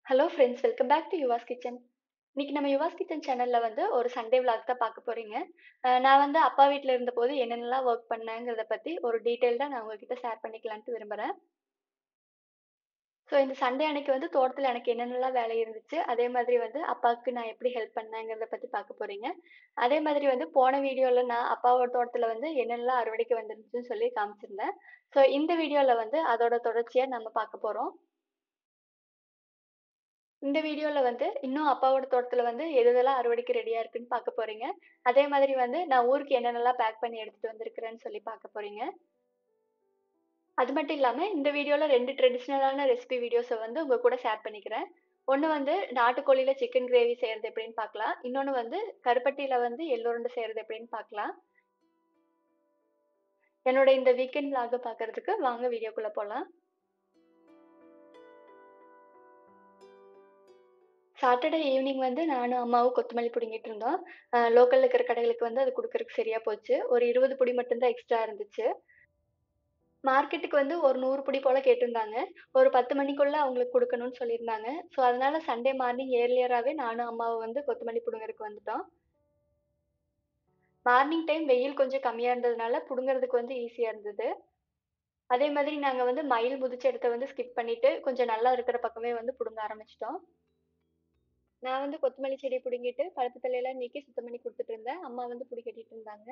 hello friends welcome back to Yuva's kitchen இன்னைக்கு நம்ம யுவாஸ் kitchen சேனல்ல வந்து ஒரு சண்டே vlog தான் பார்க்க போறீங்க அஹ் நான் வந்து அப்பா வீட்டில் இருந்தபோது என்னென்னலாம் ஒர்க் பண்ணேங்கிறத பற்றி ஒரு டீட்டெயில்டாக நான் உங்ககிட்ட ஷேர் பண்ணிக்கலான்ட்டு விரும்புகிறேன் ஸோ இந்த சண்டே அன்னைக்கு வந்து தோட்டத்தில் எனக்கு என்னென்னலாம் வேலை இருந்துச்சு அதே மாதிரி வந்து அப்பாவுக்கு நான் எப்படி ஹெல்ப் பண்ணேங்கிறத பற்றி பார்க்க போறீங்க அதே மாதிரி வந்து போன வீடியோவில் நான் அப்பாவோட தோட்டத்தில் வந்து என்னென்னலாம் அறுவடைக்கு வந்துருந்துச்சுன்னு சொல்லி காமிச்சிருந்தேன் ஸோ இந்த வீடியோவில் வந்து அதோட தொடர்ச்சியாக நம்ம பார்க்க போகிறோம் இந்த வீடியோவில் வந்து இன்னும் அப்பாவோட தோட்டத்தில் வந்து எது எதெல்லாம் அறுவடைக்கு ரெடியாக இருக்குன்னு பார்க்க போறீங்க அதே மாதிரி வந்து நான் ஊருக்கு என்னென்னலாம் பேக் பண்ணி எடுத்துகிட்டு வந்திருக்கிறேன்னு சொல்லி பார்க்க போறீங்க அது மட்டும் இல்லாமல் இந்த வீடியோவில் ரெண்டு ட்ரெடிஷ்னலான ரெசிபி வீடியோஸை வந்து உங்கள் கூட ஷேர் பண்ணிக்கிறேன் ஒன்று வந்து நாட்டுக்கோழியில் சிக்கன் கிரேவி செய்கிறது எப்படின்னு பார்க்கலாம் இன்னொன்று வந்து கருப்பட்டியில் வந்து எள்ளுருண்டை செய்கிறது எப்படின்னு பார்க்கலாம் என்னோட இந்த வீக்கெண்ட் vlog பார்க்கறதுக்கு வாங்க வீடியோக்குள்ளே போகலாம் சாட்டர்டே ஈவினிங் வந்து நானும் அம்மாவும் கொத்தமல்லி பிடுங்கிட்டு இருந்தோம் லோக்கலில் இருக்கிற கடைகளுக்கு வந்து அது கொடுக்கறதுக்கு சரியாக போச்சு ஒரு இருபது பொடி மட்டும்தான் எக்ஸ்ட்ரா இருந்துச்சு மார்க்கெட்டுக்கு வந்து ஒரு நூறு பொடி போல் கேட்டிருந்தாங்க ஒரு பத்து மணிக்குள்ளே அவங்களுக்கு கொடுக்கணும்னு சொல்லியிருந்தாங்க ஸோ அதனால சண்டே மார்னிங் ஏர்லியராகவே நானும் அம்மாவும் வந்து கொத்தமல்லி பிடுங்கறதுக்கு வந்துட்டோம் மார்னிங் டைம் வெயில் கொஞ்சம் கம்மியாக இருந்ததுனால பிடுங்கிறதுக்கு வந்து ஈஸியாக இருந்தது அதே மாதிரி நாங்கள் வந்து மயில் முதிச்ச இடத்த வந்து ஸ்கிப் பண்ணிட்டு கொஞ்சம் நல்லா இருக்கிற பக்கமே வந்து பிடுங்க ஆரம்பிச்சிட்டோம் நான் வந்து கொத்தமல்லி செடி பிடுங்கிட்டு பழுப்பு தலையெல்லாம் நீக்கி சுத்தம் பண்ணி கொடுத்துட்டு இருந்தேன் அம்மா வந்து பிடி கட்டிட்டு இருந்தாங்க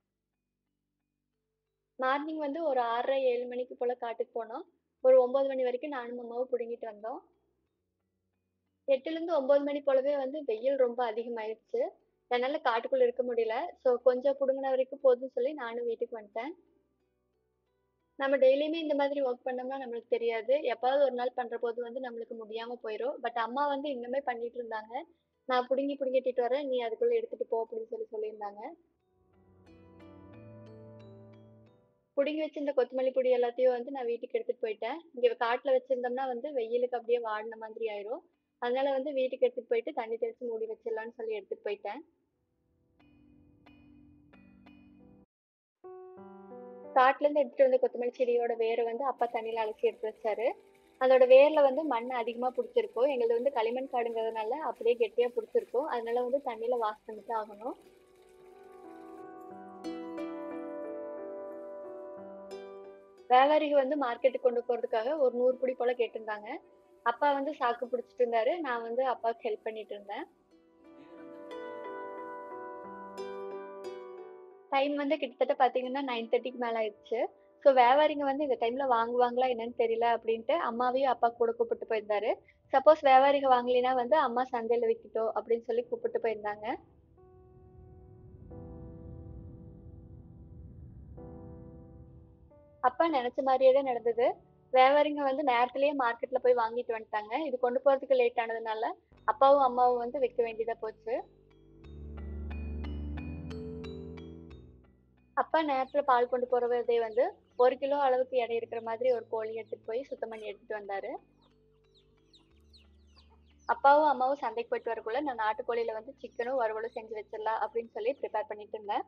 மார்னிங் வந்து ஒரு ஆறரை ஏழு மணிக்கு போல காட்டுக்கு போனோம் ஒரு ஒன்பது மணி வரைக்கும் நானும் அம்மாவும் பிடுங்கிட்டு வந்தோம் எட்டுலேருந்து ஒன்பது மணி போலவே வந்து வெயில் ரொம்ப அதிகமாயிருச்சு என்னால் காட்டுக்குள்ளே இருக்க முடியல ஸோ கொஞ்சம் பிடுங்கின வரைக்கும் போதும்னு சொல்லி நானும் வீட்டுக்கு வந்துட்டேன் நம்ம டெய்லியுமே இந்த மாதிரி ஒர்க் பண்ணோம்னா நம்மளுக்கு தெரியாது எப்பாவது ஒரு நாள் பண்ற போது வந்து நம்மளுக்கு முடியாம போயிடும் பட் அம்மா வந்து இன்னுமே பண்ணிட்டு இருந்தாங்க நான் புடுங்கி புடுங்கிட்டு வரேன் நீ அதுக்குள்ள எடுத்துட்டு போ அப்படின்னு சொல்லி சொல்லியிருந்தாங்க புடுங்கி வச்சிருந்த கொத்தமல்லி பொடி எல்லாத்தையும் வந்து நான் வீட்டுக்கு எடுத்துட்டு போயிட்டேன் இங்க காட்டுல வச்சிருந்தோம்னா வந்து வெயிலுக்கு அப்படியே வாடின மாதிரி ஆயிரும் அதனால வந்து வீட்டுக்கு எடுத்துட்டு போயிட்டு தண்ணி தெளிச்சு மூடி வச்சிடலாம்னு சொல்லி எடுத்துட்டு போயிட்டேன் காட்டுல இருந்து எடுத்துட்டு வந்த கொத்தமல்லி செடியோட வேரை வந்து அப்பா தண்ணியில அலசி எடுத்து வச்சாரு அதோட வேர்ல வந்து மண் அதிகமா பிடிச்சிருக்கும் எங்களுக்கு வந்து களிமண் காடுங்கிறதுனால அப்படியே கெட்டியா பிடிச்சிருக்கும் அதனால வந்து தண்ணியில வாஷ் பண்ணிட்டு ஆகணும் வியாபாரிக வந்து மார்க்கெட்டுக்கு கொண்டு போறதுக்காக ஒரு நூறு பிடி போல கேட்டிருந்தாங்க அப்பா வந்து சாக்கு பிடிச்சிட்டு இருந்தாரு நான் வந்து அப்பாவுக்கு ஹெல்ப் பண்ணிட்டு இருந்தேன் டைம் வந்து கிட்டத்தட்ட பார்த்தீங்கன்னா நைன் தேர்ட்டிக்கு மேலே ஆயிடுச்சு ஸோ வியாபாரிங்க வந்து இந்த டைமில் வாங்குவாங்களா என்னன்னு தெரியல அப்படின்ட்டு அம்மாவையும் அப்பா கூட கூப்பிட்டு போயிருந்தாரு சப்போஸ் வியாபாரிங்க வாங்கலினா வந்து அம்மா சந்தையில் விற்கிட்டோம் அப்படின்னு சொல்லி கூப்பிட்டு போயிருந்தாங்க அப்பா நினைச்ச மாதிரியே தான் நடந்தது வியாபாரிங்க வந்து நேரத்திலேயே மார்க்கெட்ல போய் வாங்கிட்டு வந்துட்டாங்க இது கொண்டு போறதுக்கு லேட் ஆனதுனால அப்பாவும் அம்மாவும் வந்து வைக்க வேண்டியதா போச்சு அப்பா நேரத்துல பால் கொண்டு போறதே வந்து ஒரு கிலோ அளவுக்கு எடை இருக்கிற மாதிரி ஒரு கோழி எடுத்துட்டு போய் சுத்தம் பண்ணி எடுத்துட்டு வந்தாரு அப்பாவும் அம்மாவும் சந்தைக்கு போயிட்டு வரக்குள்ள நான் நாட்டுக்கோழியில வந்து சிக்கனும் வறுவலும் செஞ்சு வச்சிடலாம் அப்படின்னு சொல்லி ப்ரிப்பேர் பண்ணிட்டு இருந்தேன்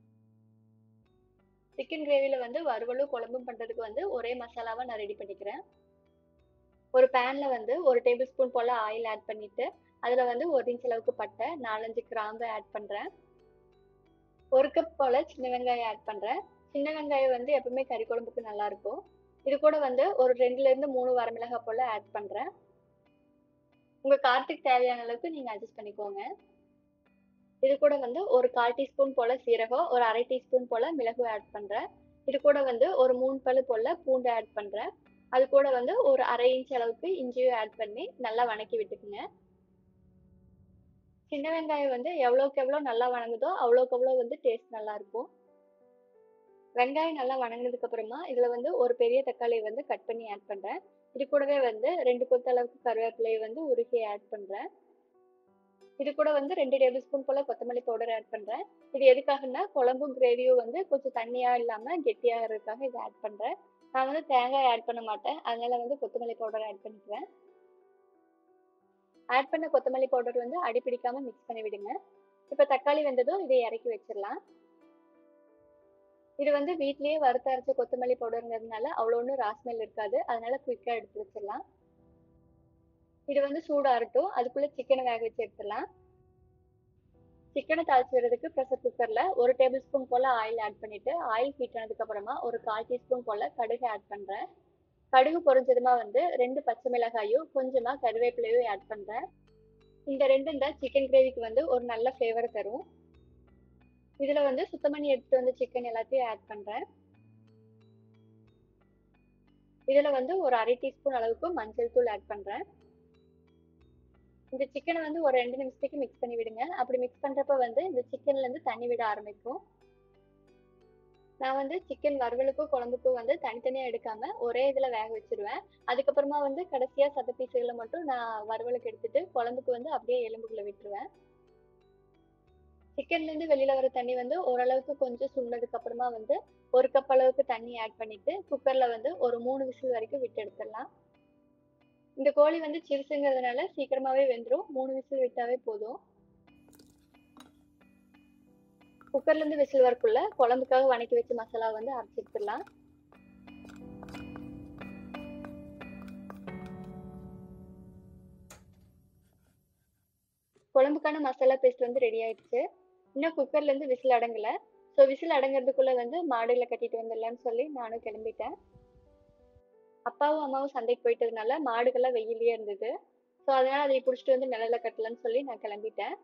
சிக்கன் கிரேவில வந்து வறுவலும் குழம்பும் பண்றதுக்கு வந்து ஒரே மசாலாவா நான் ரெடி பண்ணிக்கிறேன் ஒரு பேன்ல வந்து ஒரு டேபிள் ஸ்பூன் போல ஆயில் ஆட் பண்ணிட்டு அதுல வந்து ஒரு இன்ச் அளவுக்கு பட்டை நாலஞ்சு கிராம்பு ஆட் பண்றேன் ஒரு கப் போல சின்ன வெங்காயம் ஆட் பண்றேன் சின்ன வெங்காயம் வந்து எப்பவுமே கறி குழம்புக்கு நல்லா இருக்கும் இது கூட வந்து ஒரு ரெண்டுல இருந்து மூணு வரமிளகாய் போல ஆட் பண்றேன் உங்க காரத்துக்கு தேவையான அளவுக்கு நீங்க அட்ஜஸ்ட் பண்ணிக்கோங்க இது கூட வந்து ஒரு கால் டீஸ்பூன் போல சீரகம் ஒரு அரை டீஸ்பூன் போல மிளகு ஆட் பண்றேன் இது கூட வந்து ஒரு மூணு பல்லு போல பூண்டு ஆட் பண்றேன் அது கூட வந்து ஒரு அரை இன்ச் அளவுக்கு இஞ்சியும் ஆட் பண்ணி நல்லா வணக்கி விட்டுக்குங்க சின்ன வெங்காயம் வந்து எவ்வளோக்கு எவ்வளோ நல்லா வணங்குதோ அவ்வளோக்கு அவ்வளோ வந்து டேஸ்ட் நல்லா இருக்கும் வெங்காயம் நல்லா வணங்கினதுக்கு அப்புறமா இதுல வந்து ஒரு பெரிய தக்காளியை வந்து கட் பண்ணி ஆட் பண்றேன் இது கூடவே வந்து ரெண்டு கொத்த அளவுக்கு கருவேப்பிலையை வந்து உருகி ஆட் பண்றேன் இது கூட வந்து ரெண்டு டேபிள் ஸ்பூன் போல கொத்தமல்லி பவுடர் ஆட் பண்றேன் இது எதுக்காகன்னா குழம்பும் கிரேவியும் வந்து கொஞ்சம் தண்ணியா இல்லாம கெட்டியாகிறதுக்காக இதை ஆட் பண்றேன் நான் வந்து தேங்காய் ஆட் பண்ண மாட்டேன் அதனால வந்து கொத்தமல்லி பவுடர் ஆட் பண்ணிக்குவேன் ஆட் பண்ண கொத்தமல்லி பவுடர் வந்து அடி பிடிக்காம மிக்ஸ் பண்ணி விடுங்க இப்போ தக்காளி வெந்ததும் இதை இறக்கி வச்சிடலாம் இது வந்து வீட்லயே வறுத்து அரைச்ச கொத்தமல்லி பவுடருங்கிறதுனால அவ்வளோ ஒன்றும் ராஸ்மெல் இருக்காது அதனால குயிக்காக எடுத்து வச்சிடலாம் இது வந்து சூடாகட்டும் அதுக்குள்ள சிக்கனை வேக வச்சு எடுத்துடலாம் சிக்கனை தாளிச்சு விடுறதுக்கு ப்ரெஷர் குக்கரில் ஒரு டேபிள் ஸ்பூன் போல் ஆயில் ஆட் பண்ணிவிட்டு ஆயில் ஹீட் ஆனதுக்கப்புறமா ஒரு கால் டீஸ்பூன் போல் கடுகு ஆட் பண்ணுறேன் கடுகு பொரிஞ்சதுமா வந்து ரெண்டு பச்சை மிளகாயும் கொஞ்சமாக கருவேப்பிலையும் ஆட் பண்ணுறேன் இந்த ரெண்டும் தான் சிக்கன் கிரேவிக்கு வந்து ஒரு நல்ல ஃப்ளேவர் தரும் இதில் வந்து சுத்தம் பண்ணி எடுத்துகிட்டு வந்து சிக்கன் எல்லாத்தையும் ஆட் பண்ணுறேன் இதில் வந்து ஒரு அரை டீஸ்பூன் அளவுக்கு மஞ்சள் தூள் ஆட் பண்ணுறேன் இந்த சிக்கனை வந்து ஒரு ரெண்டு நிமிஷத்துக்கு மிக்ஸ் பண்ணி விடுங்க அப்படி மிக்ஸ் பண்ணுறப்ப வந்து இந்த சிக்கன்லேருந்து தண்ணி விட ஆரம்பிக்கும் நான் வந்து சிக்கன் வறுவலுக்கும் குழம்புக்கும் வந்து தனித்தனியாக எடுக்காம ஒரே இதில் வேக வச்சிருவேன் அதுக்கப்புறமா வந்து கடைசியாக சத பீஸுகளை மட்டும் நான் வறுவலுக்கு எடுத்துட்டு குழம்புக்கு வந்து அப்படியே எலும்புக்குள்ள விட்டுருவேன் சிக்கன்லேருந்து வெளியில் வர தண்ணி வந்து ஓரளவுக்கு கொஞ்சம் சுண்டதுக்கு அப்புறமா வந்து ஒரு கப் அளவுக்கு தண்ணி ஆட் பண்ணிட்டு குக்கரில் வந்து ஒரு மூணு விசில் வரைக்கும் விட்டு எடுத்துடலாம் இந்த கோழி வந்து சிறுசுங்கிறதுனால சீக்கிரமாவே வெந்துடும் மூணு விசில் விட்டாவே போதும் குக்கர்ல இருந்து விசில் வரக்குள்ள குழம்புக்காக வணக்கி வச்ச மசாலா வந்து அரைச்சி எடுத்துடலாம் குழம்புக்கான மசாலா பேஸ்ட் வந்து ரெடி ஆயிடுச்சு இன்னும் குக்கர்ல இருந்து விசில் அடங்கல ஸோ விசில் அடங்கிறதுக்குள்ள வந்து மாடுகளை கட்டிட்டு வந்துடலான்னு சொல்லி நானும் கிளம்பிட்டேன் அப்பாவும் அம்மாவும் சந்தைக்கு போயிட்டதுனால மாடுகள்லாம் வெயிலே இருந்தது ஸோ அதனால அதை பிடிச்சிட்டு வந்து நிழல கட்டலான்னு சொல்லி நான் கிளம்பிட்டேன்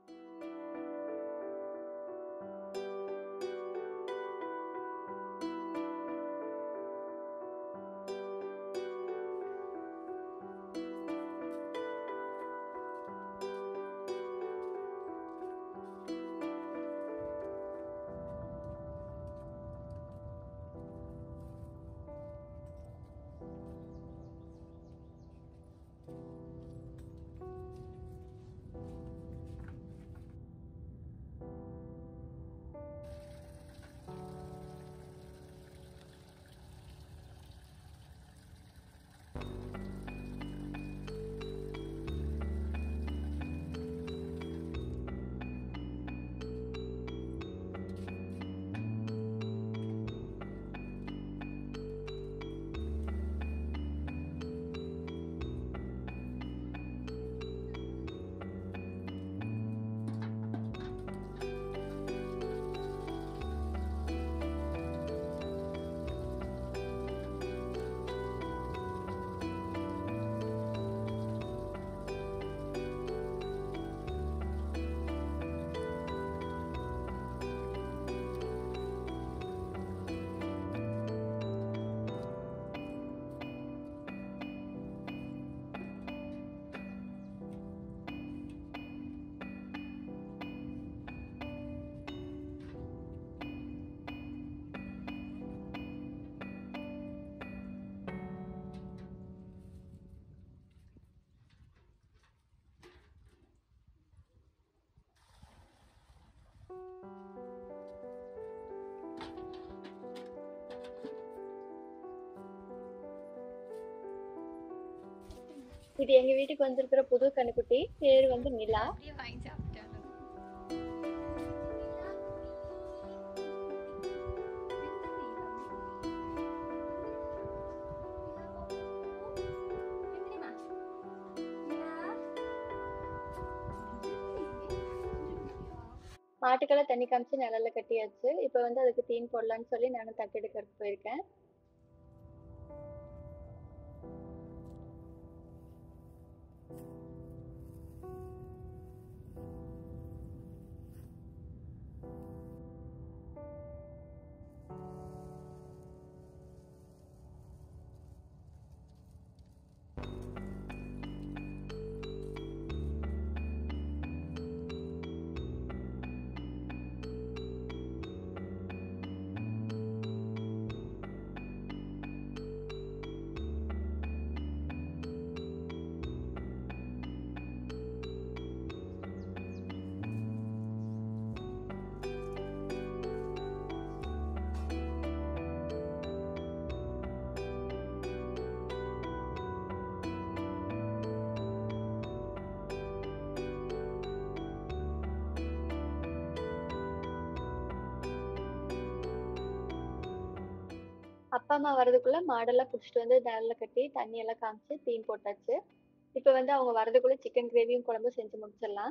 இது எங்க வீட்டுக்கு வந்திருக்கிற புது கண்ணுக்குட்டி பேரு வந்து நிலா அப்படியே வாங்கி சாப்பிட்டாங்க மாட்டுக்கெல்லாம் தண்ணி காமிச்சு நிழல்ல கட்டியாச்சு இப்போ வந்து அதுக்கு தீன் போடலான்னு சொல்லி நானும் தட்டு எடுக்கிறதுக்கு போயிருக்கேன் அப்பா அம்மா வர்றதுக்குள்ள மாடெல்லாம் பிடிச்சிட்டு வந்து நிழல்ல கட்டி தண்ணி எல்லாம் காமிச்சு தீன் போட்டாச்சு இப்போ வந்து அவங்க வரதுக்குள்ள சிக்கன் கிரேவியும் குழம்பும் செஞ்சு முடிச்சிடலாம்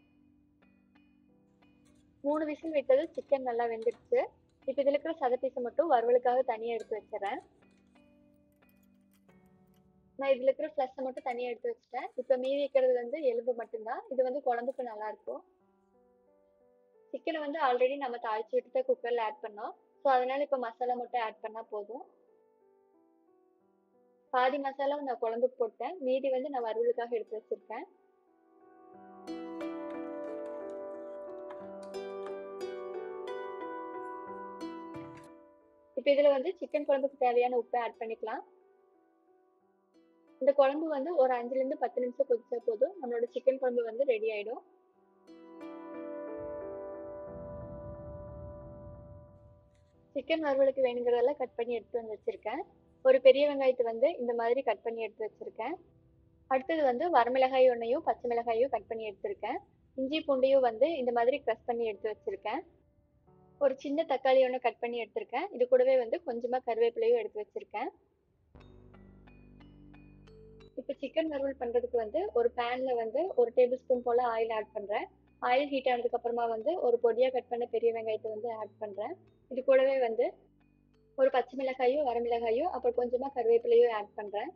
மூணு விசில் விட்டது சிக்கன் நல்லா வெந்துடுச்சு இப்போ இதில் இருக்கிற சத பீஸை மட்டும் வறுவலுக்காக தனியாக எடுத்து வச்சிடறேன் நான் இதில் இருக்கிற ஃப்ளஷை மட்டும் தனியாக எடுத்து வச்சிட்டேன் இப்போ மீதி இருக்கிறது வந்து எலும்பு மட்டும்தான் இது வந்து குழம்புக்கு நல்லா இருக்கும் சிக்கனை வந்து ஆல்ரெடி நம்ம தாளிச்சு விட்டு குக்கரில் ஆட் பண்ணோம் ஸோ அதனால இப்போ மசாலா மட்டும் ஆட் பண்ணால் போதும் பாதி மசாலா நான் குழம்புக்கு போட்டேன் மீதி வந்து நான் வறுவலுக்காக எடுத்து வச்சிருக்கேன் இப்போ இதில் வந்து சிக்கன் குழம்புக்கு தேவையான உப்பை ஆட் பண்ணிக்கலாம் இந்த குழம்பு வந்து ஒரு அஞ்சுலேருந்து பத்து நிமிஷம் கொதிச்சா போதும் நம்மளோட சிக்கன் குழம்பு வந்து ரெடி ஆயிடும் சிக்கன் வறுவலுக்கு வேணுங்கிறதெல்லாம் கட் பண்ணி எடுத்து வந்து வச்சிருக்கேன் ஒரு பெரிய வெங்காயத்தை வந்து இந்த மாதிரி கட் பண்ணி எடுத்து வச்சிருக்கேன் அடுத்தது வந்து வரமிளகாய் ஒன்றையும் பச்சை மிளகாயும் கட் பண்ணி எடுத்திருக்கேன் இஞ்சி பூண்டையும் வந்து இந்த மாதிரி க்ரஷ் பண்ணி எடுத்து வச்சிருக்கேன் ஒரு சின்ன தக்காளி ஒன்று கட் பண்ணி எடுத்திருக்கேன் இது கூடவே வந்து கொஞ்சமாக கருவேப்பிலையும் எடுத்து வச்சிருக்கேன் இப்போ சிக்கன் வறுவல் பண்ணுறதுக்கு வந்து ஒரு பேனில் வந்து ஒரு டேபிள் ஸ்பூன் போல் ஆயில் ஆட் பண்ணுறேன் ஆயில் ஹீட் ஆனதுக்கு அப்புறமா வந்து ஒரு பொடியாக கட் பண்ண பெரிய வெங்காயத்தை வந்து ஆட் பண்ணுறேன் இது கூடவே வந்து ஒரு பச்சை மிளகாயும் வரமிளகாயும் அப்புறம் கொஞ்சமாக கருவேப்பிலையும் ஆட் பண்ணுறேன்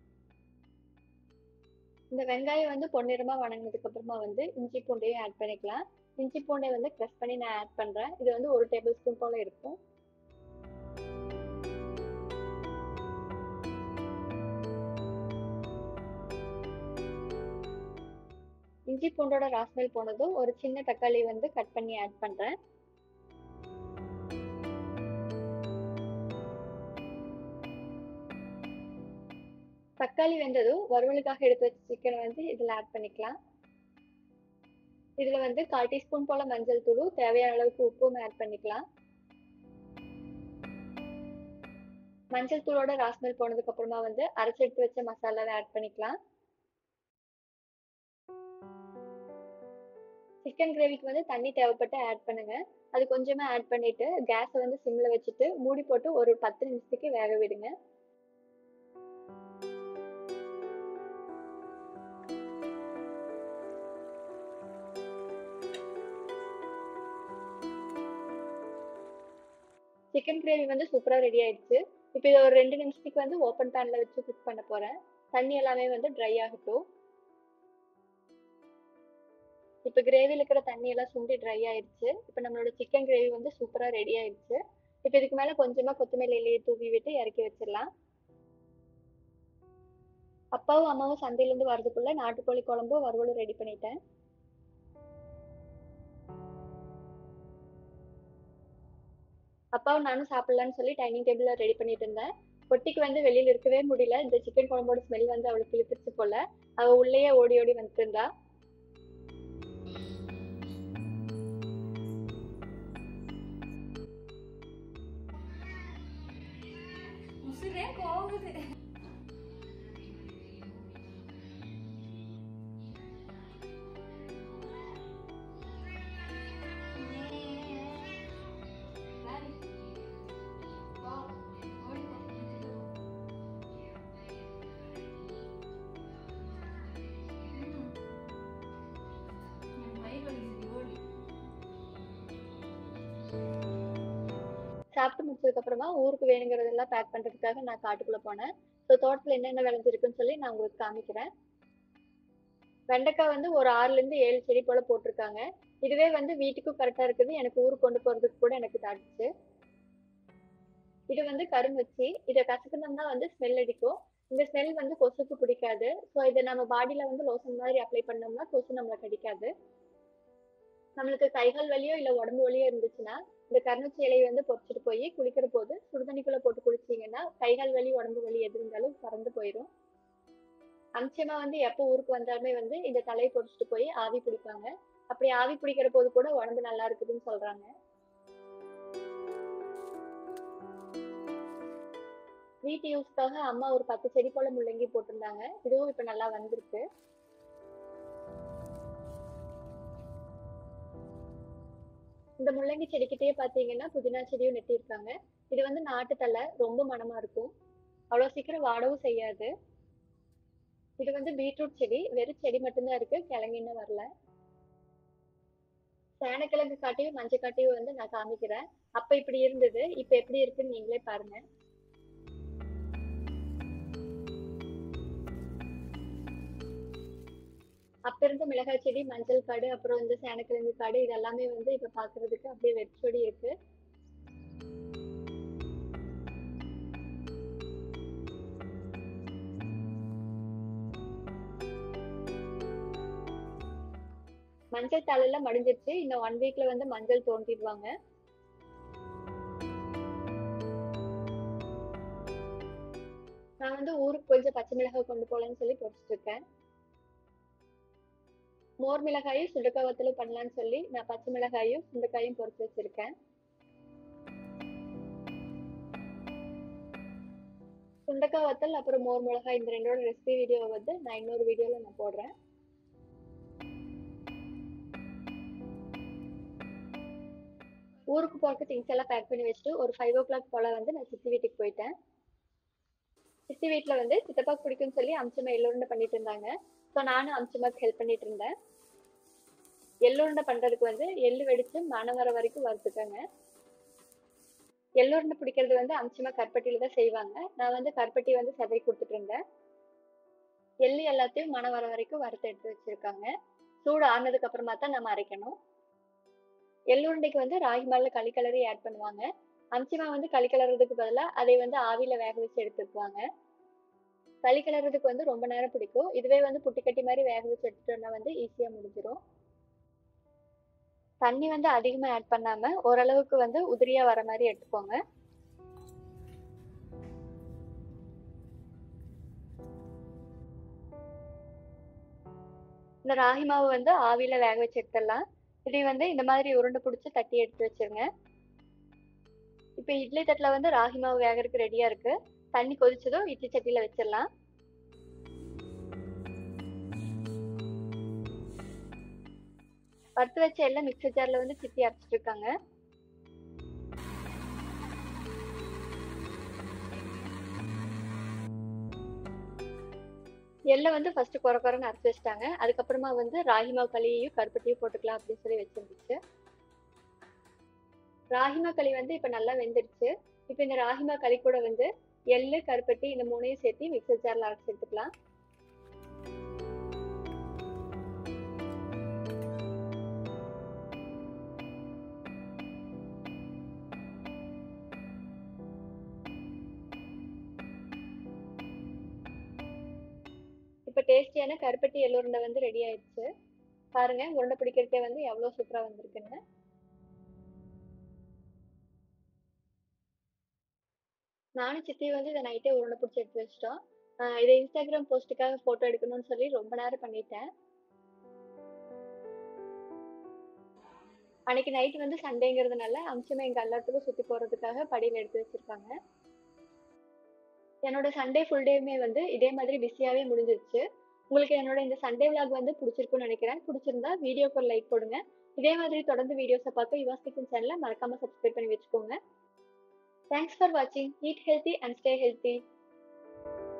இந்த வெங்காயம் வந்து பொன்னிறமாக வணங்கினதுக்கு அப்புறமா வந்து இஞ்சி பூண்டையும் ஆட் பண்ணிக்கலாம் இஞ்சி பூண்டை வந்து க்ரஷ் பண்ணி நான் ஆட் பண்ணுறேன் இது வந்து ஒரு டேபிள் ஸ்பூன் போல் இருக்கும் இஞ்சி பூண்டோட ராஸ்மெல் போனதும் ஒரு சின்ன தக்காளி வந்து கட் பண்ணி ஆட் பண்ணுறேன் தக்காளி வெந்ததும் வறுவலுக்காக எடுத்து வச்ச சிக்கனை வந்து இதில் ஆட் பண்ணிக்கலாம் இதில் வந்து கால் டீஸ்பூன் போல் மஞ்சள் தூளும் தேவையான அளவுக்கு உப்பும் ஆட் பண்ணிக்கலாம் மஞ்சள் தூளோட ராஸ்மெல் போனதுக்கு அப்புறமா வந்து அரைச்சி எடுத்து வச்ச மசாலாவை ஆட் பண்ணிக்கலாம் சிக்கன் கிரேவிக்கு வந்து தண்ணி தேவைப்பட்டு ஆட் பண்ணுங்க அது கொஞ்சமா ஆட் பண்ணிட்டு கேஸை வந்து சிம்ல வச்சுட்டு மூடி போட்டு ஒரு பத்து நிமிஷத்துக்கு வேக விடுங்க சிக்கன் கிரேவி வந்து சூப்பராக ரெடி ஆயிடுச்சு இப்போ இதை ஒரு ரெண்டு நிமிஷத்துக்கு வந்து ஓப்பன் பேனில் வச்சு குக் பண்ண போகிறேன் தண்ணி எல்லாமே வந்து ட்ரை ஆகட்டும் இப்போ கிரேவியில் இருக்கிற தண்ணி எல்லாம் சுண்டி ட்ரை ஆயிடுச்சு இப்போ நம்மளோட சிக்கன் கிரேவி வந்து சூப்பராக ரெடி ஆயிடுச்சு இப்போ இதுக்கு மேலே கொஞ்சமாக கொத்தமல்லி இலையை தூவி விட்டு இறக்கி வச்சிடலாம் அப்பாவும் அம்மாவும் சந்தையிலேருந்து வரதுக்குள்ள நாட்டுக்கோழி குழம்பும் வறுவலும் ரெடி பண்ணிட்டேன் அப்பாவும் நானும் சாப்பிடலான்னு சொல்லி டைனிங் டேபிளில் ரெடி பண்ணிட்டு இருந்தேன் பொட்டிக்கு வந்து வெளியில் இருக்கவே முடியல இந்த சிக்கன் குழம்போட ஸ்மெல் வந்து அவளுக்கு இழுத்துருச்சு போல அவள் உள்ளேயே ஓடி ஓடி வந்துட்டு இருந்தா உசுரே போகுது சாப்பிட்டு முடிச்சதுக்கு அப்புறமா ஊருக்கு வேணுங்கிறதெல்லாம் பேக் பண்றதுக்காக நான் காட்டுக்குள்ள போனேன் ஸோ தோட்டத்துல என்னென்ன விளைஞ்சிருக்குன்னு சொல்லி நான் உங்களுக்கு காமிக்கிறேன் வெண்டைக்காய் வந்து ஒரு ஆறுல இருந்து ஏழு செடி போல போட்டிருக்காங்க இதுவே வந்து வீட்டுக்கும் கரெக்டா இருக்குது எனக்கு ஊருக்கு கொண்டு போறதுக்கு கூட எனக்கு தாட்டுச்சு இது வந்து கரும்புச்சி இதை கசக்குனோம்னா வந்து ஸ்மெல் அடிக்கும் இந்த ஸ்மெல் வந்து கொசுக்கு பிடிக்காது ஸோ இதை நம்ம பாடியில வந்து லோஷன் மாதிரி அப்ளை பண்ணோம்னா கொசு நம்மளை கடிக்காது நம்மளுக்கு கைகால் வலியோ இல்லை உடம்பு வலியோ இருந்துச்சுன்னா இந்த கருணச்சி இலையை வந்து பொறிச்சிட்டு போய் குளிக்கிற போது சுடுதண்ணிக்குள்ள போட்டு குளிச்சீங்கன்னா கைகால் வலி உடம்பு வலி எது இருந்தாலும் பறந்து போயிடும் அம்சமா வந்து எப்போ ஊருக்கு வந்தாலுமே வந்து இந்த தலையை பொறிச்சிட்டு போய் ஆவி பிடிப்பாங்க அப்படி ஆவி பிடிக்கிற போது கூட உடம்பு நல்லா இருக்குதுன்னு சொல்றாங்க வீட்டு யூஸ்க்காக அம்மா ஒரு பத்து செடி போல முள்ளங்கி போட்டிருந்தாங்க இதுவும் இப்ப நல்லா வந்திருக்கு இந்த முள்ளங்கி செடிக்கிட்டே பாத்தீங்கன்னா புதினா செடியும் நெட்டியிருக்காங்க இது வந்து நாட்டு தலை ரொம்ப மணமா இருக்கும் அவ்வளோ சீக்கிரம் வாடவும் செய்யாது இது வந்து பீட்ரூட் செடி வெறும் செடி மட்டும்தான் இருக்கு கிழங்கு இன்னும் வரல சேனக்கிழங்கு காட்டியும் மஞ்சள் காட்டியும் வந்து நான் காமிக்கிறேன் அப்ப இப்படி இருந்தது இப்ப எப்படி இருக்குன்னு நீங்களே பாருங்க அப்ப இருந்த மிளகாய் செடி மஞ்சள் காடு அப்புறம் வந்து சேனக்கிழங்கு காடு இது எல்லாமே வந்து இப்ப பாக்குறதுக்கு அப்படியே வெறிச்சொடி இருக்கு மஞ்சள் தாளெல்லாம் மடிஞ்சிருச்சு இன்னும் ஒன் வீக்ல வந்து மஞ்சள் தோண்டிடுவாங்க நான் வந்து ஊருக்கு கொஞ்சம் பச்சை மிளகாய் கொண்டு போகலான்னு சொல்லி பொறிச்சிட்டு இருக்கேன் மோர் மிளகாயும் சுண்டக்காய் வத்தலும் பண்ணலான்னு சொல்லி நான் பச்சை மிளகாயும் சுண்டக்காயும் பொறிச்சு வச்சிருக்கேன் சுண்டக்காய் வத்தல் அப்புறம் மோர் மிளகாய் இந்த ரெண்டோட ரெசிபி வீடியோ வந்து நான் இன்னொரு வீடியோல நான் போடுறேன் ஊருக்கு போறதுக்கு திங்ஸ் எல்லாம் பேக் பண்ணி வச்சுட்டு ஒரு ஃபைவ் ஓ கிளாக் போல வந்து நான் சித்தி வீட்டுக்கு போயிட்டேன் சித்தி வீட்டுல வந்து சித்தப்பாக்கு பிடிக்கும்னு சொல்லி அம்சமா எள்ளுருண்டை பண்ணிட்டு இருந்தாங்க ஸோ நானும் அம்சமாக்கு ஹெல்ப் பண்ணிட்டு இருந்தேன் எள்ளுருண்டை பண்றதுக்கு வந்து எள்ளு வெடிச்சு மனம் வர வரைக்கும் வறுத்துக்கங்க எள்ளுருண்டை பிடிக்கிறது வந்து அம்சமா கருப்பட்டியில தான் செய்வாங்க நான் வந்து கருப்பட்டி வந்து சதை கொடுத்துட்டு இருந்தேன் எள்ளு எல்லாத்தையும் மனம் வர வரைக்கும் வறுத்து எடுத்து வச்சிருக்காங்க சூடு ஆனதுக்கு அப்புறமா தான் நம்ம அரைக்கணும் எள்ளுருண்டைக்கு வந்து ராகி மாவுல களி கலரி ஆட் பண்ணுவாங்க அம்சிமா வந்து களி கலர்றதுக்கு பதிலாக அதை வந்து ஆவியில வேக வச்சு எடுத்துக்குவாங்க களி கலர்றதுக்கு வந்து ரொம்ப நேரம் பிடிக்கும் இதுவே வந்து புட்டி கட்டி மாதிரி வேக வச்சு எடுத்துட்டோம்னா வந்து ஈஸியா முடிஞ்சிடும் தண்ணி வந்து அதிகமா ஆட் பண்ணாம ஓரளவுக்கு வந்து உதிரியா வர மாதிரி எடுத்துக்கோங்க இந்த ராகி மாவு வந்து ஆவியில வேக வச்சு எடுத்துடலாம் இதை வந்து இந்த மாதிரி உருண்டை பிடிச்சி தட்டி எடுத்து வச்சிருங்க இப்போ இட்லி தட்டில் வந்து ராகி மாவு வேகறதுக்கு ரெடியா இருக்கு தண்ணி கொதிச்சதும் இட்லி சட்டியில வச்சிடலாம் வறுத்து வச்ச எல்லாம் மிக்சர் ஜார்ல வந்து சித்தி அரைச்சிட்டு இருக்காங்க எள்ளை வந்து ஃபர்ஸ்ட் குறை குறைன்னு அரைச்சி வச்சிட்டாங்க அதுக்கப்புறமா வந்து ராகி மாவு களியையும் கருப்பட்டியும் போட்டுக்கலாம் அப்படின்னு சொல்லி வச்சிருந்துச்சு ராகிமா களி வந்து இப்ப நல்லா வெந்துடுச்சு இப்ப இந்த ராகிமா களி கூட வந்து எள்ளு கருப்பட்டி இந்த மூணையும் சேர்த்து மிக்சர் ஜார்ல அரைச்சி எடுத்துக்கலாம் இப்ப டேஸ்டியான கருப்பட்டி எள்ளுருண்டை வந்து ரெடி ஆயிடுச்சு பாருங்க உருண்டை பிடிக்கிறதுக்கே வந்து எவ்வளவு சூப்பரா வந்திருக்குன்னு நானும் சித்தி வந்து இதை நைட்டே உருண்டை பிடிச்சி எடுத்து வச்சிட்டோம் ஆஹ் இதை இன்ஸ்டாகிராம் போஸ்ட்டுக்காக போட்டோ எடுக்கணும்னு சொல்லி ரொம்ப நேரம் பண்ணிட்டேன் அன்னைக்கு நைட் வந்து சண்டேங்கிறதுனால அம்சமா எங்க எல்லாத்துக்கும் சுத்தி போறதுக்காக படியில எடுத்து வச்சிருக்காங்க என்னோட சண்டே ஃபுல் டேமே வந்து இதே மாதிரி பிஸியாவே முடிஞ்சிருச்சு உங்களுக்கு என்னோட இந்த சண்டே விளாக் வந்து பிடிச்சிருக்கும்னு நினைக்கிறேன் பிடிச்சிருந்தா வீடியோக்கு ஒரு லைக் போடுங்க இதே மாதிரி தொடர்ந்து வீடியோஸை பார்க்க யுவாஸ் கிச்சன் சேனலை மறக்காம சப்ஸ்கிரைப் பண்ணி வச்சுக்கோங்க தேங்க்ஸ் ஃபார் வாட்சிங் eat healthy and stay healthy